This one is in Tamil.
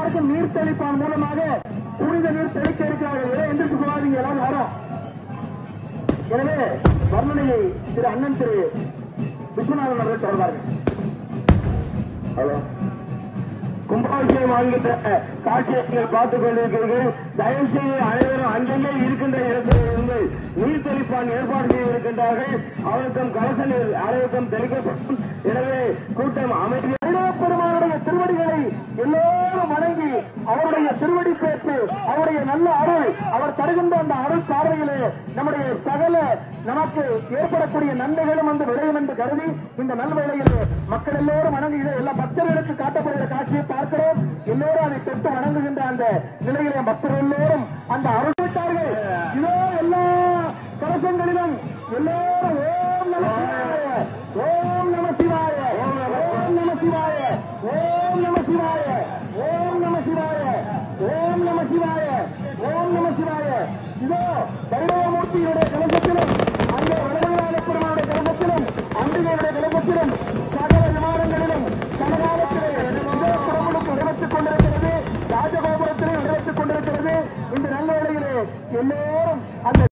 எல்லாருக்கும் நீர் தெளிப்பான் மூலமாக புனித நீர் தெளிக்க இருக்கிறார்கள் ஏதோ எந்திரிச்சு போகாதீங்க எல்லாரும் வரோம் எனவே வர்ணனையை திரு அண்ணன் திரு விஸ்வநாதன் அவர்கள் தொடர்வார்கள் ஹலோ கும்பாபிஷேகம் ஆகின்ற காட்சியை நீங்கள் பார்த்துக் கொண்டிருக்கிறீர்கள் தயவு செய்து அனைவரும் அங்கங்கே இருக்கின்ற இடத்தில் இருந்து நீர் தெளிப்பான் ஏற்பாடு செய்திருக்கின்றார்கள் அவருக்கும் கலச நீர் அனைவருக்கும் தெளிக்கப்படும் எனவே கூட்டம் அமைதி பெருமானுடைய திருவடிகளை எல்லோரும் வணங்கி அவருடைய திருவடி பேச்சு அவருடைய நல்ல அருள் அவர் தருகின்ற அந்த அருள் பார்வையிலே நம்முடைய சகல நமக்கு ஏற்படக்கூடிய நன்மைகளும் வந்து விளையும் என்று கருதி இந்த நல்வேளையிலே மக்கள் எல்லோரும் வணங்குகிற எல்லா பக்தர்களுக்கு காட்டப்படுகிற காட்சியை பார்க்கிறோம் எல்லோரும் அதை தொட்டு வணங்குகின்ற அந்த நிலையிலே பக்தர்கள் எல்லோரும் அந்த அருள் விட்டார்கள் இதோ எல்லா கலசங்களிலும் எல்லோரும் ஓம் நம சிவாய ஓம் நம சிவாய ஓம் நம சிவாய ஓம் நம சிவாய ஓம் நம சிவாய ஓம் நம சிவாய இதோ வைரவமூர்த்தியுடைய கலசத்திலும் அங்கே வடமலையாள பெருமானுடைய கலசத்திலும் அம்பிகையுடைய கலசத்திலும் சகல விமானங்களிலும் சமகாலத்திலே இதோ புறமுழுக்கு நிறைவேற்றிக் கொண்டிருக்கிறது ராஜகோபுரத்திலே நிறைவேற்றிக் கொண்டிருக்கிறது இந்த நல்ல வேளையிலே எல்லோரும் அந்த